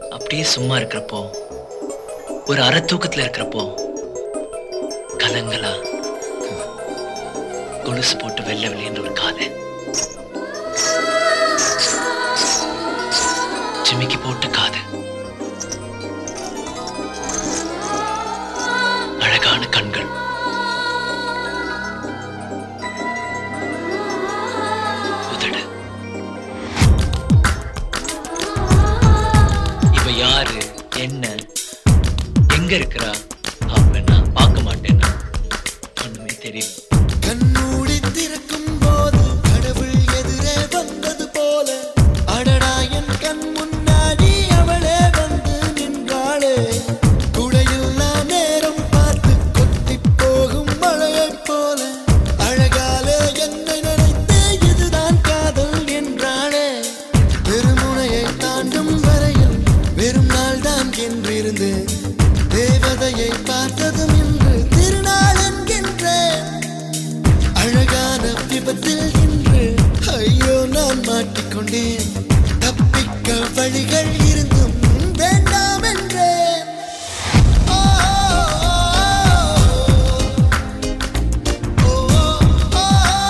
அப்படியே சும்மா இருக்கிறப்போ ஒரு அரை தூக்கத்துல இருக்கிறப்போ கலங்களா கொலுசு போட்டு வெள்ளை வெளியேன்ற ஒரு காலை ஜிமிக்கி போட்டு காது அழகான கண்கள் உதடு இவ யாரு என்ன எங்க இருக்கிறா அவளை நான் பார்க்க மாட்டேன்னா ஒண்ணுமே தெரியல கண்மூடி திறக்கும் போது கடவுள் எதிரே வந்தது போல அடடா என் கண் முன்னாடி அவளே வந்து நின்றாளே குடையில்லா நேரம் பார்த்து கொட்டி போகும் மழையைப் போல அழகாலே என்னை நினைத்தே இதுதான் காதல் என்றாளே பெருமுனையை தாண்டும் வரையில் வெறும் நாள் தான் என்றிருந்தேன் தேவதையை பார்த்ததும் இன்று திருநாள் என்கின்றேன் அழகான விபத்தில் இன்று ஐயோ நான் மாட்டிக்கொண்டேன் தப்பிக்க வழிகள் இருந்தும் வேண்டாம் என்றேன் ஓ, ஓ, ஓ,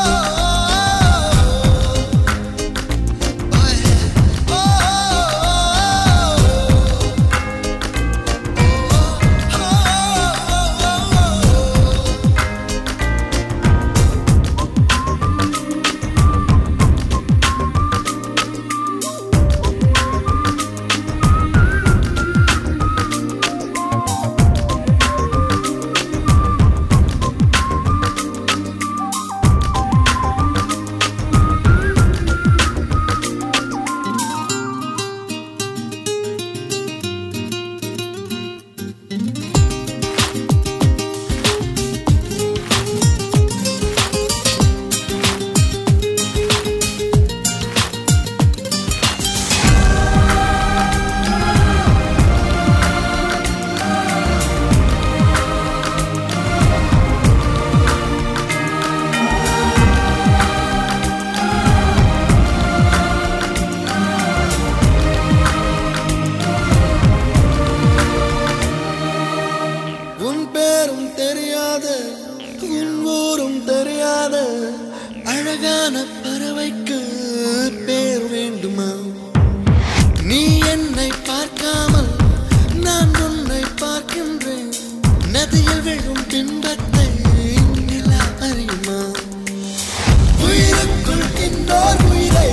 உன் பேரும் தெரியாத உன் ஊரும் தெரியாத அழகான பறவைக்கு பேர் வேண்டுமா நீ என்னை பார்க்காமல் நான் உன்னை பார்க்கின்றேன் நதியில் விழும் பின்பத்தை நிலா அறியுமா உயிருக்குள் இன்னோர் உயிரை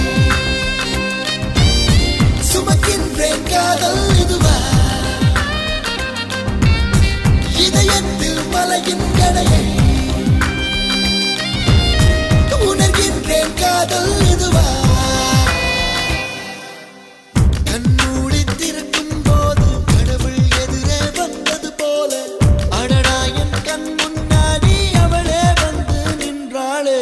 சுமக்கின்றேன் காதல் இதுவா இதயத்தில் மலையின் கடையை உணர்கின்றேன் காதல் இதுவா கண்மூடி திறக்கும் போது கடவுள் எதிரே வந்தது போல அடடா என் கண் முன்னாடி அவளே வந்து நின்றாளே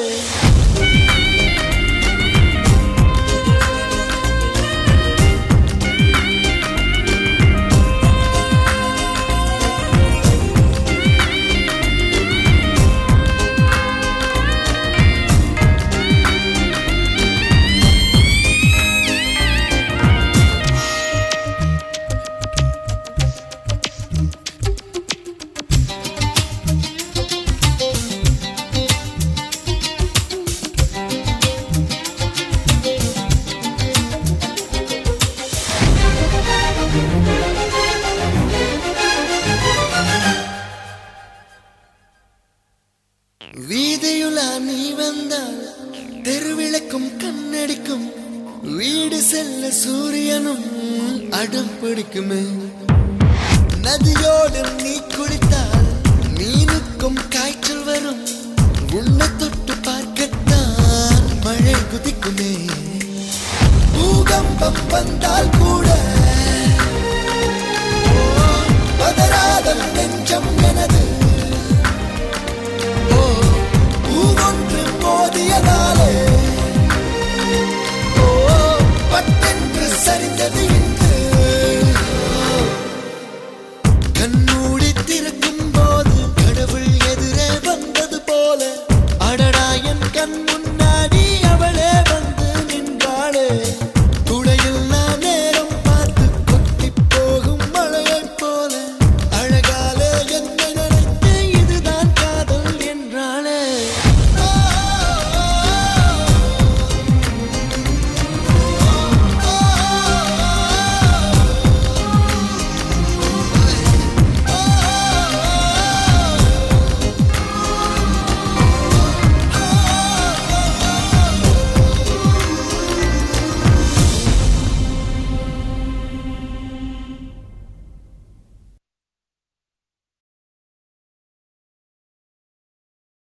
வீதியுலா நீ வந்தால் தெருவிளக்கும் கண்ணடிக்கும் வீடு செல்ல சூரியனும் அடம் பிடிக்குமே நதியோடு நீ குளித்தால் மீனுக்கும் காய்ச்சல் வரும் உன்னை தொட்டு பார்க்கத்தான் மழை குதிக்குமே பூகம்பம் வந்தால் கூட ஓ, பதறாத நெஞ்சம் எனது ஓ பூவொன்று மோதியதால்